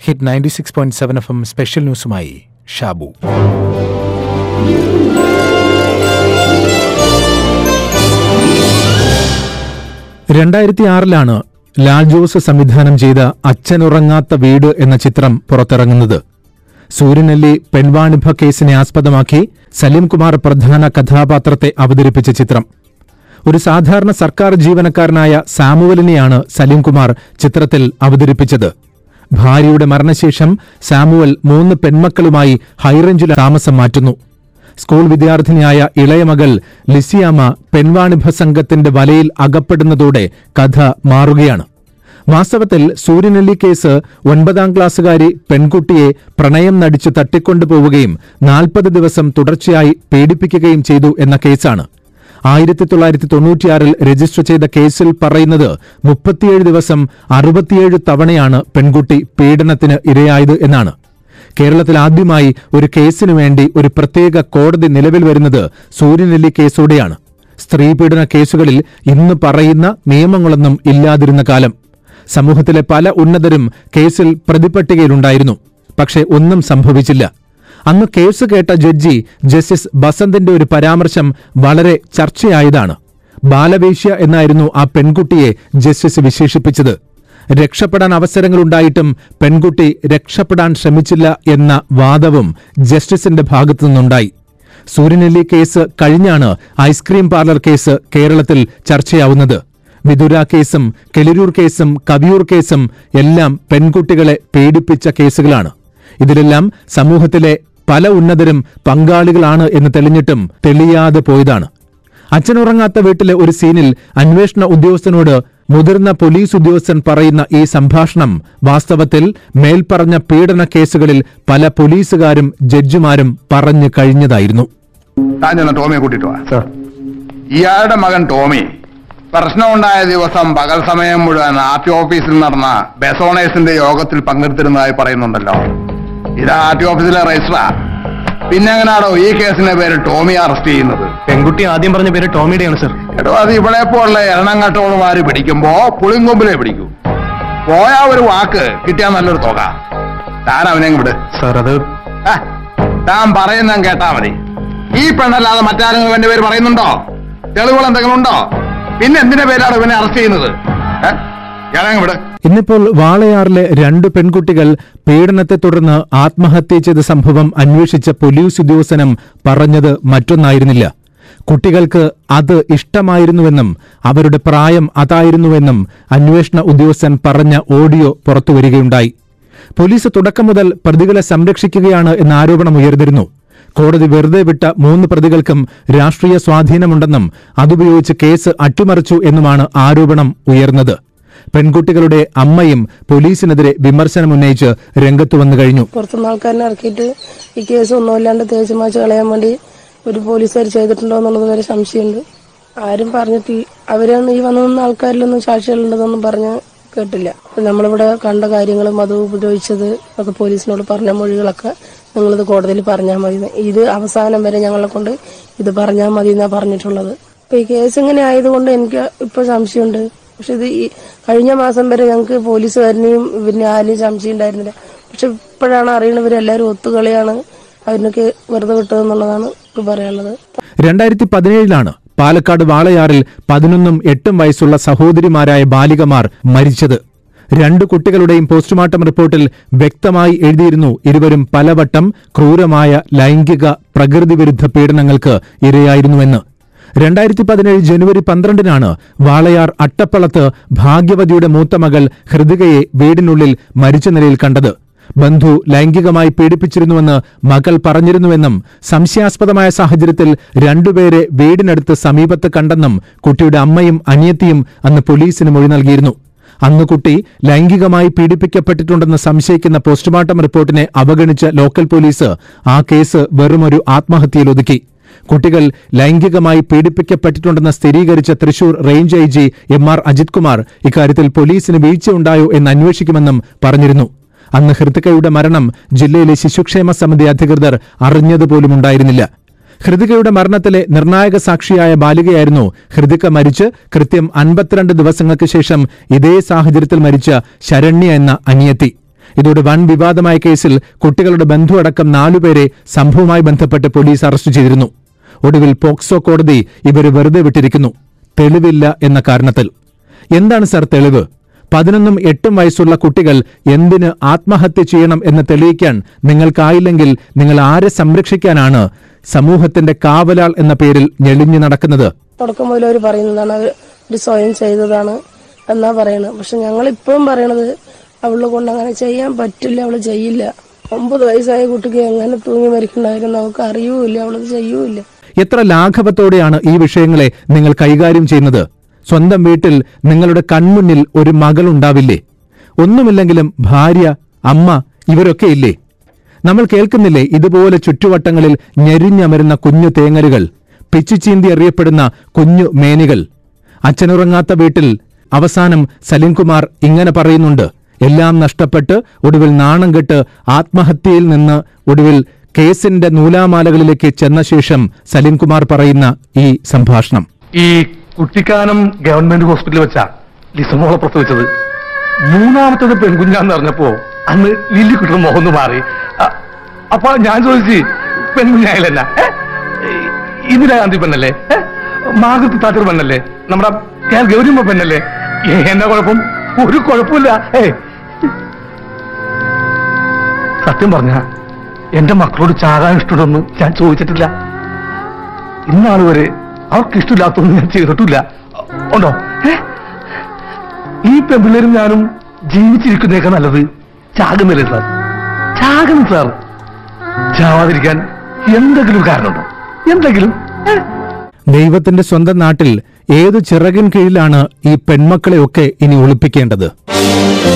Hit ninety six point seven F M special ന്യൂസുമായി ഷാബു രണ്ടായിരത്തി ആറിലാണ് ലാൽ ജോസ് സംവിധാനം ചെയ്ത അച്ഛനുറങ്ങാത്ത വീട് എന്ന ചിത്രം പുറത്തിറങ്ങുന്നത് സൂര്യനെല്ലി പെൺവാണിഭ കേസിനെ ആസ്പദമാക്കി സലീംകുമാർ പ്രധാന കഥാപാത്രത്തെ അവതരിപ്പിച്ച ചിത്രം ഒരു സാധാരണ സർക്കാർ ജീവനക്കാരനായ സാമുവലിനെയാണ് സലീംകുമാർ ചിത്രത്തിൽ അവതരിപ്പിച്ചത് ഭാര്യയുടെ മരണശേഷം സാമുവൽ മൂന്ന് പെൺമക്കളുമായി ഹൈറേഞ്ചിൽ താമസം മാറ്റുന്നു സ്കൂൾ വിദ്യാർത്ഥിനിയായ ഇളയ മകൾ ലിസിയാമ്മ പെൺവാണിഭ സംഘത്തിന്റെ വലയിൽ അകപ്പെടുന്നതോടെ കഥ മാറുകയാണ് വാസ്തവത്തിൽ സൂര്യനെല്ലി കേസ് ഒൻപതാം ക്ലാസ്സുകാരി പെൺകുട്ടിയെ പ്രണയം നടിച്ച് തട്ടിക്കൊണ്ടുപോവുകയും നാൽപ്പത് ദിവസം തുടർച്ചയായി പീഡിപ്പിക്കുകയും ചെയ്തു എന്ന കേസാണ് ആയിരത്തി തൊള്ളായിരത്തി തൊണ്ണൂറ്റിയാറിൽ രജിസ്റ്റർ ചെയ്ത കേസിൽ പറയുന്നത് മുപ്പത്തിയേഴ് ദിവസം അറുപത്തിയേഴ് തവണയാണ് പെൺകുട്ടി പീഡനത്തിന് ഇരയായത് എന്നാണ് കേരളത്തിൽ ആദ്യമായി ഒരു കേസിനു വേണ്ടി ഒരു പ്രത്യേക കോടതി നിലവിൽ വരുന്നത് സൂര്യനെല്ലി കേസോടെയാണ് സ്ത്രീപീഡന കേസുകളിൽ ഇന്ന് പറയുന്ന നിയമങ്ങളൊന്നും ഇല്ലാതിരുന്ന കാലം സമൂഹത്തിലെ പല ഉന്നതരും കേസിൽ പ്രതിപട്ടികയിലുണ്ടായിരുന്നു പക്ഷേ ഒന്നും സംഭവിച്ചില്ല അന്ന് കേസ് കേട്ട ജഡ്ജി ജസ്റ്റിസ് ബസന്തിന്റെ ഒരു പരാമർശം വളരെ ചർച്ചയായതാണ് ബാലവേശ്യ എന്നായിരുന്നു ആ പെൺകുട്ടിയെ ജസ്റ്റിസ് വിശേഷിപ്പിച്ചത് രക്ഷപ്പെടാൻ അവസരങ്ങളുണ്ടായിട്ടും പെൺകുട്ടി രക്ഷപ്പെടാൻ ശ്രമിച്ചില്ല എന്ന വാദവും ജസ്റ്റിസിന്റെ ഭാഗത്തുനിന്നുണ്ടായി സൂര്യനെല്ലി കേസ് കഴിഞ്ഞാണ് ഐസ്ക്രീം പാർലർ കേസ് കേരളത്തിൽ ചർച്ചയാവുന്നത് വിതുര കേസും കെളിരൂർ കേസും കവിയൂർ കേസും എല്ലാം പെൺകുട്ടികളെ പീഡിപ്പിച്ച കേസുകളാണ് ഇതിലെല്ലാം സമൂഹത്തിലെ പല ഉന്നതരും പങ്കാളികളാണ് എന്ന് തെളിഞ്ഞിട്ടും തെളിയാതെ പോയതാണ് അച്ഛനുറങ്ങാത്ത വീട്ടിലെ ഒരു സീനിൽ അന്വേഷണ ഉദ്യോഗസ്ഥനോട് മുതിർന്ന പോലീസ് ഉദ്യോഗസ്ഥൻ പറയുന്ന ഈ സംഭാഷണം വാസ്തവത്തിൽ മേൽപ്പറഞ്ഞ പീഡന കേസുകളിൽ പല പോലീസുകാരും ജഡ്ജിമാരും പറഞ്ഞു കഴിഞ്ഞതായിരുന്നു താൻ ചെന്ന് ടോമിയെ കൂട്ടിട്ട് വാ ഇയാളുടെ മകൻ ടോമി പ്രശ്നമുണ്ടായ ദിവസം പകൽ സമയം മുഴുവൻ ആർ ടി ഓഫീസിൽ നടന്ന ബെസോണേഴ്സിന്റെ യോഗത്തിൽ പങ്കെടുത്തിരുന്നതായി പറയുന്നുണ്ടല്ലോ ഇത് ആർ ടി ഓഫീസിലെ രജിസ്റ്ററാ പിന്നെ എങ്ങനെയാണോ ഈ കേസിന്റെ പേര് ടോമി അറസ്റ്റ് ചെയ്യുന്നത് പെൺകുട്ടി ആദ്യം പറഞ്ഞ പേര് ടോമിയുടെയാണ് സർ എടോ അത് ഇവിടെ പോലുള്ള എണ്ണങ്കട്ടോളുമാര് പിടിക്കുമ്പോ പുളിങ്കൊമ്പിലെ പിടിക്കൂ പോയാ ഒരു വാക്ക് കിട്ടിയാൽ നല്ലൊരു തുക താൻ അവനെ അങ്ങ് വിട് സർ അത് ആ, താൻ പറയുന്ന കേട്ടാ മതി ഈ പെണ്ണല്ലാതെ മറ്റാരെങ്കിലും എന്റെ പേര് പറയുന്നുണ്ടോ തെളിവുകൾ എന്തെങ്കിലും ഉണ്ടോ പിന്നെ എന്തിന്റെ പേരാണ് ഇവനെ അറസ്റ്റ് ചെയ്യുന്നത് ഏ? ഇയാളെ വിട് ഇന്നിപ്പോൾ വാളയാറിലെ രണ്ട് പെൺകുട്ടികൾ പീഡനത്തെ തുടർന്ന് ആത്മഹത്യ ചെയ്ത സംഭവം അന്വേഷിച്ച പോലീസ് ഉദ്യോഗസ്ഥനും പറഞ്ഞത് മറ്റൊന്നായിരുന്നില്ല കുട്ടികൾക്ക് അത് ഇഷ്ടമായിരുന്നുവെന്നും അവരുടെ പ്രായം അതായിരുന്നുവെന്നും അന്വേഷണ ഉദ്യോഗസ്ഥൻ പറഞ്ഞ ഓഡിയോ പുറത്തുവരികയുണ്ടായി പോലീസ് തുടക്കം മുതൽ പ്രതികളെ സംരക്ഷിക്കുകയാണ് എന്ന ആരോപണം ഉയർന്നിരുന്നു കോടതി വെറുതെ വിട്ട മൂന്ന് പ്രതികൾക്കും രാഷ്ട്രീയ സ്വാധീനമുണ്ടെന്നും അതുപയോഗിച്ച് കേസ് അട്ടിമറിച്ചു എന്നുമാണ് ആരോപണം ഉയർന്നത് പെൺകുട്ടികളുടെ അമ്മയും പോലീസിനെതിരെ വിമർശനമുന്നയിച്ച് രംഗത്തു വന്നു കഴിഞ്ഞു പുറത്തുനിന്ന് ആൾക്കാരിനെ ഇറക്കിയിട്ട് ഈ കേസ് ഒന്നുമില്ലാണ്ട് തേച്ച് മാച്ച് കളയാൻ വേണ്ടി ഒരു പോലീസുകാർ ചെയ്തിട്ടുണ്ടോ എന്നുള്ളത് വരെ സംശയമുണ്ട് ആരും പറഞ്ഞിട്ട് ഈ- അവരൊന്നും ഈ വന്നു നിന്ന ആൾക്കാരിലൊന്നും സാക്ഷികളുണ്ടെന്നൊന്നും പറഞ്ഞ് കേട്ടില്ല നമ്മളിവിടെ കണ്ട കാര്യങ്ങളും അത് ഉപദ്രവിച്ചത് ഒക്കെ പോലീസിനോട് പറഞ്ഞ മൊഴികളൊക്കെ നിങ്ങളിത് കോടതിയിൽ പറഞ്ഞാൽ മതി എന്ന്. ഇത് അവസാനം വരെ ഞങ്ങളെ കൊണ്ട് ഇത് പറഞ്ഞാൽ മതി എന്നാ പറഞ്ഞിട്ടുള്ളത് ഇപ്പൊ ഈ കേസ് ഇങ്ങനെ ആയതുകൊണ്ട് എനിക്ക് ഇപ്പൊ സംശയമുണ്ട് പക്ഷെ ഇത് ഈ കഴിഞ്ഞ മാസം വരെ ഞങ്ങൾക്ക് പോലീസുകാരനെയും പിന്നെ ആരെയും സംശയം ഉണ്ടായിരുന്നില്ല പക്ഷെ ഇപ്പോഴാണ് അറിയണത് ഇവരെല്ലാവരും ഒത്തുകളിയാണ് അവരിനൊക്കെ വെറുതെ വിട്ടതെന്നുള്ളതാണ് എനിക്ക് പറയാനുള്ളത് രണ്ടായിരത്തി പതിനേഴിലാണ് പാലക്കാട് വാളയാറിൽ പതിനൊന്നും എട്ടും വയസ്സുള്ള സഹോദരിമാരായ ബാലികമാർ മരിച്ചത് രണ്ടു കുട്ടികളുടെയും പോസ്റ്റ്മോർട്ടം റിപ്പോർട്ടിൽ വ്യക്തമായി എഴുതിയിരുന്നു ഇരുവരും പലവട്ടം ക്രൂരമായ ലൈംഗിക പ്രകൃതിവിരുദ്ധ പീഡനങ്ങൾക്ക് ഇരയായിരുന്നുവെന്ന് രണ്ടായിരത്തി പതിനേഴ് ജനുവരി പന്ത്രണ്ടിനാണ് വാളയാർ അട്ടപ്പളത്ത് ഭാഗ്യവതിയുടെ മൂത്ത മകൾ ഹൃദികയെ വീടിനുള്ളിൽ മരിച്ച നിലയിൽ കണ്ടത് ബന്ധു ലൈംഗികമായി പീഡിപ്പിച്ചിരുന്നുവെന്ന് മകൾ പറഞ്ഞിരുന്നുവെന്നും സംശയാസ്പദമായ സാഹചര്യത്തിൽ രണ്ടുപേരെ വീടിനടുത്ത് സമീപത്ത് കണ്ടെന്നും കുട്ടിയുടെ അമ്മയും അനിയത്തിയും അന്ന് പോലീസിന് മൊഴി നൽകിയിരുന്നു അന്ന് കുട്ടി ലൈംഗികമായി പീഡിപ്പിക്കപ്പെട്ടിട്ടുണ്ടെന്ന് സംശയിക്കുന്ന പോസ്റ്റ്മോർട്ടം റിപ്പോർട്ടിനെ അവഗണിച്ച ലോക്കൽ പോലീസ് ആ കേസ് വെറുമൊരു ആത്മഹത്യയിൽ ഒതുക്കി കുട്ടികൾ ലൈംഗികമായി പീഡിപ്പിക്കപ്പെട്ടിട്ടുണ്ടെന്ന് സ്ഥിരീകരിച്ച Thrissur range I G M R Ajith Kumar ഇക്കാര്യത്തിൽ പോലീസിന് വീഴ്ചയുണ്ടായോ എന്ന് അന്വേഷിക്കുമെന്നും പറഞ്ഞിരുന്നു അന്ന് ഹൃതികയുടെ മരണം ജില്ലയിലെ ശിശുക്ഷേമ സമിതി അധികൃതർ അറിഞ്ഞതുപോലുമുണ്ടായിരുന്നില്ല ഹൃതികയുടെ മരണത്തിലെ നിർണായക സാക്ഷിയായ ബാലികയായിരുന്നു ഹൃതിക മരിച്ച് കൃത്യം അൻപത്തിരണ്ട് ദിവസങ്ങൾക്ക് ശേഷം ഇതേ സാഹചര്യത്തിൽ മരിച്ച ശരണ്യ എന്ന അനിയത്തി ഇതോടെ വൻ വിവാദമായ കേസിൽ കുട്ടികളുടെ ബന്ധു അടക്കം നാലുപേരെ സംഭവവുമായി ബന്ധപ്പെട്ട് പോലീസ് അറസ്റ്റ് ചെയ്തിരുന്നു ഒടുവിൽ പോക്സോ കോടതി ഇവരെ വെറുതെ വിട്ടിരിക്കുന്നു തെളിവില്ല എന്ന കാരണത്തിൽ എന്താണ് സർ തെളിവ് പതിനൊന്നും എട്ടും വയസ്സുള്ള കുട്ടികൾ എന്തിന് ആത്മഹത്യ ചെയ്യണം എന്ന് തെളിയിക്കാൻ നിങ്ങൾക്കായില്ലെങ്കിൽ നിങ്ങൾ ആരെ സംരക്ഷിക്കാനാണ് സമൂഹത്തിന്റെ കാവലാൾ എന്ന പേരിൽ ഞെളിഞ്ഞു നടക്കുന്നത് തുടക്കം മുതൽ അവർ പറയുന്നതാണ് അവർ ഒരു സ്വയം ചെയ്തതാണ് എന്നാ പറയണത് പക്ഷെ ഞങ്ങൾ ഇപ്പോഴും പറയണത് അവളെ കൊണ്ട് അങ്ങനെ ചെയ്യാൻ പറ്റില്ല അവള് ചെയ്യില്ല ഒമ്പത് വയസ്സായ കുട്ടിക്ക് എങ്ങനെ തൂങ്ങി മരിക്കണ്ടായിരുന്നു അവൾക്ക് അറിയൂല്ല അവളത് ചെയ്യൂല്ല എത്ര ലാഘവത്തോടെയാണ് ഈ വിഷയങ്ങളെ നിങ്ങൾ കൈകാര്യം ചെയ്യുന്നത് സ്വന്തം വീട്ടിൽ നിങ്ങളുടെ കൺമുന്നിൽ ഒരു മകളുണ്ടാവില്ലേ ഒന്നുമില്ലെങ്കിലും ഭാര്യ അമ്മ ഇവരൊക്കെ ഇല്ലേ നമ്മൾ കേൾക്കുന്നില്ലേ ഇതുപോലെ ചുറ്റുവട്ടങ്ങളിൽ ഞെരിഞ്ഞമരുന്ന കുഞ്ഞു തേങ്ങലുകൾ പിച്ചുചീന്തി അറിയപ്പെടുന്ന കുഞ്ഞു മേനികൾ അച്ഛനുറങ്ങാത്ത വീട്ടിൽ അവസാനം സലിംകുമാർ ഇങ്ങനെ പറയുന്നുണ്ട് എല്ലാം നഷ്ടപ്പെട്ട് ഒടുവിൽ നാണം കെട്ട് ആത്മഹത്യയിൽ നിന്ന് ഒടുവിൽ കേസിന്റെ നൂലാമാലകളിലേക്ക് ചെന്ന ശേഷം സലിംകുമാർ പറയുന്ന ഈ സംഭാഷണം ഈ കുട്ടിക്കാനം ഗവൺമെന്റ് ഹോസ്പിറ്റലിൽ വെച്ചാ ലിസമോളെ പ്രസവിച്ചത് മൂന്നാമത്തത് പെൺകുഞ്ഞാന്ന് അറിഞ്ഞപ്പോ അന്ന് ലില്ലിക്കുട്ടിയുടെ മുഖം ഒന്ന് മാറി അ- അപ്പൊ ഞാൻ ചോദിച്ചു പെൺകുഞ്ഞായാലെന്നാ ഏ? ഇന്ദിരാഗാന്ധി പെണ്ണല്ലേ ഏ? മാർഗരറ്റ് താച്ചർ പെണ്ണല്ലേ നമ്മുടെ കെ ആർ ഗൗരിയമ്മ പെണ്ണല്ലേ ഏ, എന്നാ കുഴപ്പം ഒരു കുഴപ്പമില്ല ഏ സത്യം പറഞ്ഞ എന്റെ മക്കളോട് ചാകാൻ ഇഷ്ടമുണ്ടെന്ന് ഞാൻ ചോദിച്ചിട്ടില്ല ഇന്നാൾ വരെ അവർക്ക് ഇഷ്ടമില്ലാത്തൊന്നും ഞാൻ ചെയ്തിട്ടില്ല ഉണ്ടോ ഏ? ഈ പെൺപിള്ളേരും ഞാനും ജീവിച്ചിരിക്കുന്നേക്കാൾ നല്ലത് ചാകുന്നില്ലേ സാർ ചാകണം സാർ ചാവാതിരിക്കാൻ എന്തെങ്കിലും കാരണമുണ്ടോ എന്തെങ്കിലും ഏ? ദൈവത്തിന്റെ സ്വന്തം നാട്ടിൽ ഏതു ചിറകിൻ കീഴിലാണ് ഈ പെൺമക്കളെയൊക്കെ ഇനി ഒളിപ്പിക്കേണ്ടത്